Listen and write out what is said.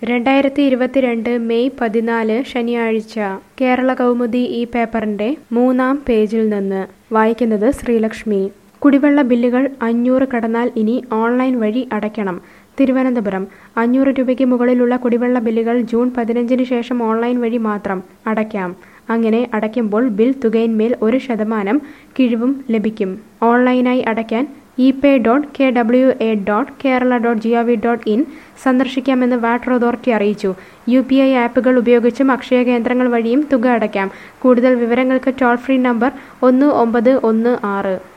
രണ്ടായിരത്തി ഇരുപത്തിരണ്ട് മെയ് പതിനാല് ശനിയാഴ്ച കേരള കൗമുദി ഈ പേപ്പറിന്റെ മൂന്നാം പേജിൽ നിന്ന് വായിക്കുന്നത് ശ്രീലക്ഷ്മി കുടിവെള്ള ബില്ലുകൾ അഞ്ഞൂറ് കടന്നാൽ ഇനി ഓൺലൈൻ വഴി അടയ്ക്കണം തിരുവനന്തപുരം അഞ്ഞൂറ് രൂപയ്ക്ക് മുകളിലുള്ള കുടിവെള്ള ബില്ലുകൾ ജൂൺ പതിനഞ്ചിന് ശേഷം ഓൺലൈൻ വഴി മാത്രം അടയ്ക്കാം അങ്ങനെ അടയ്ക്കുമ്പോൾ ബിൽ തുകയിന്മേൽ ഒരു ശതമാനം കിഴിവും ലഭിക്കും ഓൺലൈനായി അടയ്ക്കാൻ E pay dot K W A dot Kerala dot G O V dot in സന്ദർശിക്കാമെന്ന് വാട്ടർ അതോറിറ്റി അറിയിച്ചു യു പി ഐ ആപ്പുകൾ ഉപയോഗിച്ചും അക്ഷയ കേന്ദ്രങ്ങൾ വഴിയും തുക അടയ്ക്കാം കൂടുതൽ വിവരങ്ങൾക്ക് ടോൾ ഫ്രീ നമ്പർ ഒന്ന് ഒമ്പത് ഒന്ന് ആറ്